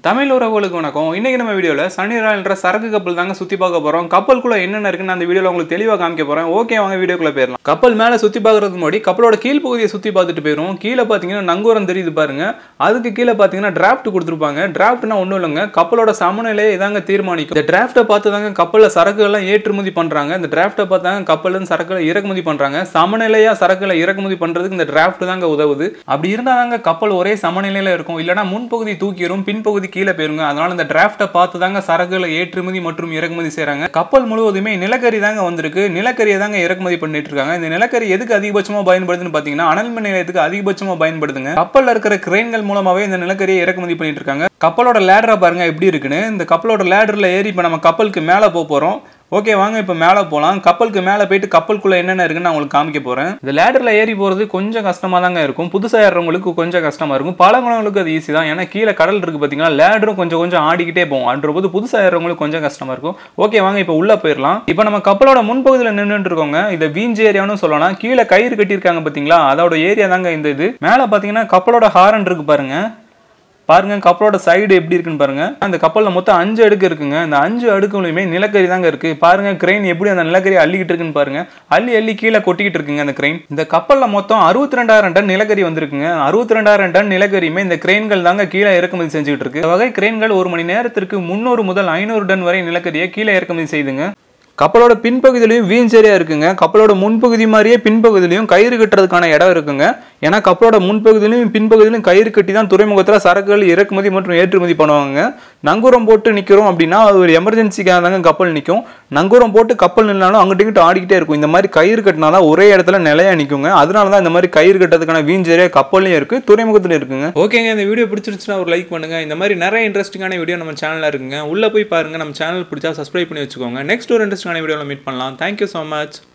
தமிழ் உறவுகளுக்கு வணக்கம் இன்னைக்கு நம்ம வீடியோவில் சனிரால்ன்ற சரக்கு கப்பல் தாங்க சுற்றி பார்க்க போகிறோம் கப்பலுக்குள்ள என்னென்ன இருக்குன்னு அந்த வீடியோவில் உங்களுக்கு தெளிவாக காமிக்க போகிறேன் ஓகே வாங்க வீடியோக்குள்ள போயிடலாம் கப்பல் மேலே சுற்றி பார்க்கறதுக்கு முன்னாடி கப்பலோட கீழ் பகுதியை சுற்றி பார்த்துட்டு போயிடும் கீழே பார்த்தீங்கன்னா நங்கூரம் தெரியுது பாருங்க அதுக்கு கீழே பார்த்தீங்கன்னா டிராஃப்ட் கொடுத்துருப்பாங்க டிராஃப்ட்னா ஒன்றும் இல்லைங்க கப்பலோட சமநிலையை இதாங்க தீர்மானிக்கும் இந்த டிராஃப்ட்டை பார்த்து தாங்க கப்பலில் சரக்குகள்லாம் ஏற்றுமதி பண்ணுறாங்க இந்த டிராஃப்ட்டை பார்த்து தாங்க கப்பல்ல சரக்குகளை இறக்குமதி பண்ணுறாங்க சமநிலையாக சரக்குகளை இறக்குமதி பண்ணுறதுக்கு இந்த டிராஃப்ட் தாங்க உதவுது அப்படி இருந்தால் தாங்க கப்பல் ஒரே சமநிலையில் இருக்கும் இல்லைனா முன்பகுதி தூக்கிடும் பின்பகுதி கீழே போயிருங்க அதனால இந்த டிராஃப்ட்டை பார்த்து தாங்க சரக்குகளை ஏற்றுமதி மற்றும் இறக்குமதி செய்கிறாங்க கப்பல் முழுவதுமே நிலக்கரி தாங்க வந்திருக்கு நிலக்கரியை தாங்க இறக்குமதி பண்ணிட்டு இருக்காங்க இந்த நிலக்கரி எதுக்கு அதிகபட்சமாக பயன்படுதுன்னு பார்த்தீங்கன்னா அனல் மின் நிலையத்துக்கு அதிகபட்சமாக பயன்படுதுங்க கப்பலில் இருக்கிற கிரெயின்கள் மூலமாகவே இந்த நிலக்கரியை இறக்குமதி பண்ணிட்டு இருக்காங்க கப்பலோட லேடரை பாருங்க எப்படி இருக்குன்னு இந்த கப்பலோட லேடரில் ஏறி இப்போ நம்ம கப்பலுக்கு மேலே போக போகிறோம் ஓகே வாங்க இப்போ மேலே போகலாம் கப்பலுக்கு மேலே போயிட்டு கப்பலுக்குள்ளே என்னென்ன இருக்குன்னு நான் உங்களுக்கு காமிக்க போகிறேன் இந்த லேடரில் ஏறி போகிறது கொஞ்சம் கஷ்டமாக தாங்க இருக்கும் புதுசாக ஏறுறவங்களுக்கு கொஞ்சம் கஷ்டமாக இருக்கும் பழகுனவங்களுக்கு அது ஈஸி தான் ஏன்னா கீழே கடல் இருக்குது பார்த்தீங்கன்னா லேடரும் கொஞ்சம் கொஞ்சம் ஆடிக்கிட்டே போகும் அன்ற போது புதுசாக ஏறுறவங்களுக்கு கொஞ்சம் கஷ்டமாக இருக்கும் ஓகே வாங்க இப்போ உள்ளே போயிடலாம் இப்போ நம்ம கப்பலோட முன்பகுதியில் நின்றுட்டு இருக்கோங்க இதை வீஞ்சி ஏரியான்னு சொல்லலாம் கீழே கயிறு கட்டியிருக்காங்க பார்த்தீங்களா அதோட ஏரியா தாங்க இந்த இது மேலே பார்த்தீங்கன்னா கப்பலோட ஹாரன் இருக்கு பாருங்க பாருங்க கப்பலோட சைடு எப்படி இருக்குன்னு பாருங்க அந்த கப்பல்ல மொத்தம் அஞ்சு அடுக்கு இருக்குங்க அந்த அஞ்சு அடுக்குலையுமே நிலக்கரி தாங்க இருக்கு பாருங்க கிரெயின் எப்படி அந்த நிலக்கரி அள்ளிக்கிட்டு இருக்குன்னு பாருங்க அள்ளி அள்ளி கீழே கொட்டிக்கிட்டு இருக்குங்க அந்த கிரெயின் இந்த கப்பல்ல மொத்தம் அறுபத்தி ரெண்டாயிரம் டன் நிலக்கரி வந்திருக்குங்க அறுபத்தி ரெண்டாயிரம் டன் நிலக்கரியுமே இந்த கிரெயின்கள் தாங்க கீழே இறக்குமதி செஞ்சுக்கிட்டு இருக்கு இந்த வகை கிரெயின்கள் ஒரு மணி நேரத்திற்கு முந்நூறு முதல் ஐநூறு டன் வரை நிலக்கரியை கீழே இறக்குமதி செய்துங்க கப்பலோட பின்பகுதியிலையும் வீஞ்சேரியா இருக்குங்க கப்பலோட முன்பகுதி மாதிரியே பின்பகுதியிலையும் கயிறு கட்டுறதுக்கான இடம் இருக்குங்க ஏன்னா கப்பலோட முன்பகுதியிலையும் பின்பகுதியிலும் கயிறு கட்டி தான் துறைமுகத்தில் சரக்குகள் இறக்குமதி மற்றும் ஏற்றுமதி பண்ணுவாங்க நங்கூரம் போட்டு நிற்கிறோம் அப்படின்னா அது ஒரு எமர்ஜென்சிக்காக தாங்க கப்பல் நிற்கும் நங்கூரம் போட்டு கப்பல் நின்னாலும் அங்கிட்டு இங்கிட்டு ஆடிக்கிட்டே இருக்கும் இந்த மாதிரி கயிறு கட்டினா தான் ஒரே இடத்துல நிலையா நிற்குங்க அதனால தான் இந்த மாதிரி கயிறு கட்டுறதுக்கான வீஞ்சேரியா கப்பல்லையும் இருக்கு துறைமுகத்திலும் இருக்குங்க ஓகேங்க இந்த வீடியோ பிடிச்சிருச்சுன்னா ஒரு லைக் பண்ணுங்க இந்த மாதிரி நிறைய இன்ட்ரெஸ்டிங்கான வீடியோ நம்ம சேனலில் இருக்குங்க உள்ள போய் பாருங்க நம்ம சேனல் பிடிச்சா சப்ஸ்கிரைப் பண்ணி வச்சுக்கோங்க நெக்ஸ்ட் ஒரு இன்ட்ரெஸ்டிங்கான வீடியோவில் மீட் பண்ணலாம் தேங்க்யூ ஸோ மச்